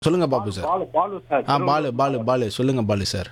சொல்லுங்க Babu sir Balu Balu sir ஆ பாலு பாலு பாலு சொல்லுங்க பாலு சார்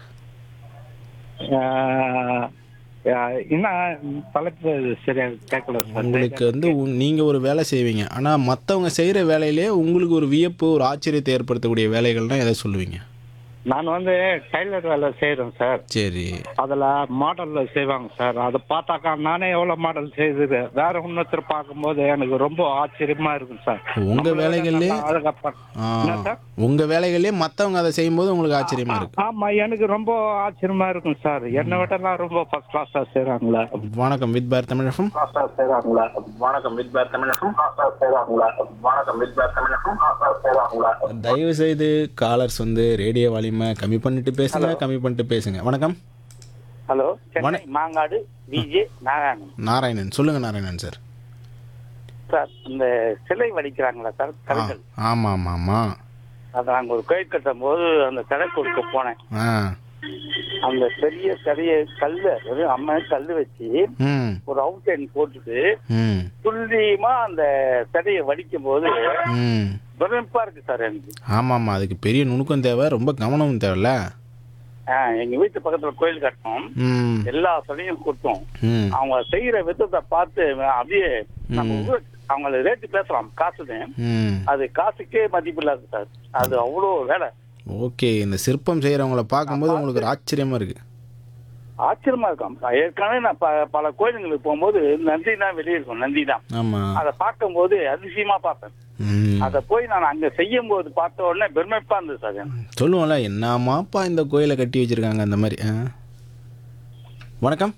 ஆஹ், ஆஹ், என்ன தலைப்பு சரியா கேட்கல சார் உங்களுக்கு வந்து உ- நீங்க ஒரு வேலை செய்வீங்க ஆனா மத்தவங்க செய்யற வேலையிலே உங்களுக்கு ஒரு வியப்பு ஒரு ஆச்சரியத்தை ஏற்படுத்தக்கூடிய வேலைகள்னா எதை சொல்லுவீங்க நான் வந்து டைலர் வேலை செய்யறேன் சார் சரி அதுல மாடல்ல செய்வாங்க சார் அதை பார்த்தாக்கா நானே எவ்வளவு மாடல் செய்தது வேற இன்னொருத்தர் பார்க்கும்போது எனக்கு ரொம்ப ஆச்சரியமா இருக்கும் சார் உங்க வேலைகள்லயே நல்லா அழகா பண்- ஆ, என்ன சார்? உங்க வேலைகள்லயே மத்தவங்க அதை செய்யும்போது உங்களுக்கு ஆச்சரியமா இருக்கு ஆமா எனக்கு ரொம்ப ஆச்சரியமா இருக்கும் சார் என்னை விடலாம் ரொம்ப ஃபர்ஸ்ட் கிளாஸா செய்றாங்களே வணக்கம் வித் பார் தமிழகம் கிளாஸா செய்றாங்களே வணக்கம் வித் பார் தமிழகம் கிளாஸா செய்றாங்களே வணக்கம் வித் பார் தமிழகம் கிளாஸா செய்றாங்களே தயவு செய்து காலர்ஸ் வந்து ரேடியோ வால்யூமை கம்மி பண்ணிட்டு பேசுங்க கம்மி பண்ணிட்டு பேசுங்க வணக்கம் ஹலோ சென்னை வண- மாங்காடு விஜே நாராயணன் நாராயணன் சொல்லுங்க நாராயணன் சார் சார் இந்த சிலை வடிக்கிறாங்களா சார் ஆ, கல்கள் ஆமா ஆமா ஆமா அதை நாங்கள் ஒரு கோயில் கட்டும் போது அந்த சிலை கொடுக்க போனேன் ஆ அந்த பெரிய சிலைய கல்லு வெறும் அம்மா கல்லு வச்சு ம் ஒரு அவுட் லைன் போட்டுட்டு ம் துல்லியமா அந்த சிலையை வடிக்கும் போது ம் பிரமிப்பா இருக்கு சார் எனக்கு ஆமாம் ஆமாம் அதுக்கு பெரிய நுணுக்கம் தேவை ரொம்ப கவனமும் தேவைல்ல ஆ, எங்க வீட்டு பக்கத்துல கோயில் கட்டணும் ம் எல்லா சிலையும் கொடுத்தோம் ம் அவங்க செய்யற விதத்தை பார்த்து அப்படியே நம்ம ஊர் அவங்கள ரேட்டு பேசலாம் காசுன்னு ம் அது காசுக்கே மதிப்பு இல்லாது சார் அது அவ்வளோ வேலை ஓகே இந்த சிற்பம் செய்கிறவங்கள பார்க்கும்போது உங்களுக்கு ஒரு ஆச்சரியமாக இருக்குது ஆச்சரியமா இருக்கும் ஏற்கனவே நான் ப- பல கோயிலுங்களுக்கு போகும்போது நந்தி தான் வெளியே இருக்கும் நந்தி தான் ஆமாம் அதை பார்க்கும்போது அதிசயமா பார்ப்பேன் ம் அதை போய் நான் அங்க செய்யும் போது பார்த்த உடனே பெருமைப்பா இருந்தது சார் எனக்கு. சொல்லுவோம்ல என்னமாப்பா இந்த கோயிலை கட்டி வச்சிருக்காங்க அந்த மாதிரி ஆ வணக்கம்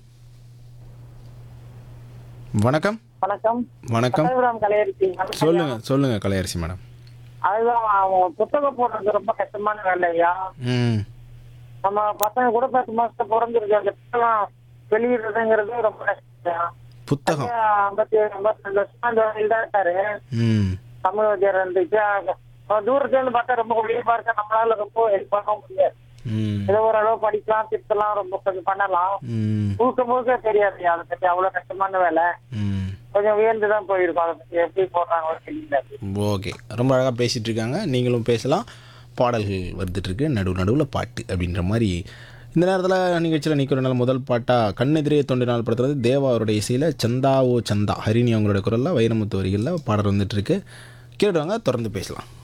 வணக்கம் வணக்கம் வணக்கம் பட்டாபிராம் கலையரசி சொல்லுங்க சொல்லுங்க கலையரசி மேடம் அதுதான் அவன் புத்தகம் போடுறது ரொம்ப கஷ்டமான வேலையா ம் நம்ம பசங்க கூட பத்து மாசத்துல பிறந்திருக்கு அந்த புத்தகம் வெளியிடுறதுங்கிறது ரொம்ப கஷ்டம் புத்தகம் ஐம்பத்தி ஏழு ஐம்பத்தி ரெண்டு வருஷமா இந்த வேலையில் தான் இருக்காரு ம் தமிழ் வத்தியார் இருந்துச்சு அவன் தூரத்துல இருந்து பார்த்தா ரொம்ப உயர்வா இருக்க நம்மளால ரொம்ப ஹெல்ப் பண்ண முடியாது ம் ஏதோ ஓரளவு படிக்கலாம் திட்டலாம் ரொம்ப கொஞ்சம் பண்ணலாம் ம் முழுக்க முழுக்க தெரியாது அதை பத்தி அவ்வளவு கஷ்டமான வேலை ம் கொஞ்சம் உயர்ந்து தான் போயிருக்கோம் அதை பத்தி எப்படி போடுறாங்க தெரியல ஓகே ரொம்ப அழகாக பேசிகிட்டு இருக்காங்க நீங்களும் பேசலாம் பாடல்கள் வந்துட்டுருக்கு நடுவு நடுவில் பாட்டு அப்படின்ற மாதிரி இந்த நேரத்தில் நிகழ்ச்சியில் நிற்கிற நாள் முதல் பாட்டாக கண்ணெதிரே தொண்டு நாள் படத்தில் தேவா அவருடைய இசையில் சந்தா ஓ சந்தா ஹரிணி அவங்களோட குரலில் வைரமுத்து வரிகளில் பாடல் வந்துட்டுருக்கு கேட்டுவாங்க தொடர்ந்து பேசலாம்